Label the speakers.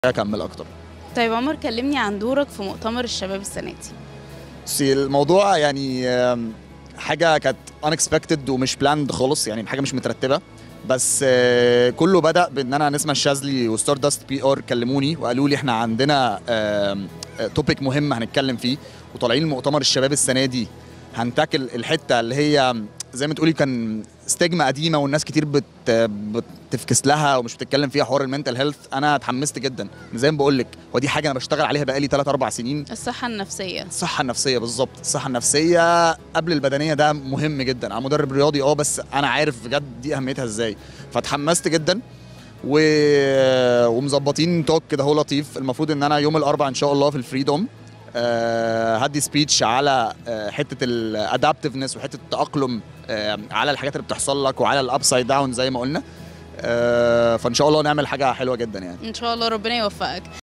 Speaker 1: اكمل اكتر
Speaker 2: طيب عمر كلمني عن دورك في مؤتمر الشباب السنة دي
Speaker 1: بصي الموضوع يعني آم، حاجه كانت unexpected ومش بلاند خالص يعني حاجه مش مترتبه بس آه، كله بدا بان انا نسمه الشاذلي وستار داست بي ار كلموني وقالوا لي احنا عندنا توبيك مهم هنتكلم فيه وطالعين مؤتمر الشباب السنه دي هنتاكل الحته اللي هي زي ما تقولي كان ستيجما قديمه والناس كتير بت بتفكس لها ومش بتتكلم فيها حوار المنتال هيلث انا اتحمست جدا زي ما بقول لك ودي حاجه انا بشتغل عليها بقالي 3 4 سنين
Speaker 2: الصحة النفسية
Speaker 1: الصحة النفسية بالظبط، الصحة النفسية قبل البدنية ده مهم جدا، أنا مدرب رياضي اه بس أنا عارف بجد دي أهميتها إزاي، فاتحمست جدا و... ومظبطين توك كده هو لطيف، المفروض إن أنا يوم الأربعاء إن شاء الله في الفريدوم آه هدي سبيتش على آه حتة الادابتفنس وحتة التأقلم آه على الحاجات اللي بتحصل لك وعلى الأبسايد داون زي ما قلنا آه فإن شاء الله نعمل حاجة حلوة جدا يعني
Speaker 2: إن شاء الله ربنا يوفقك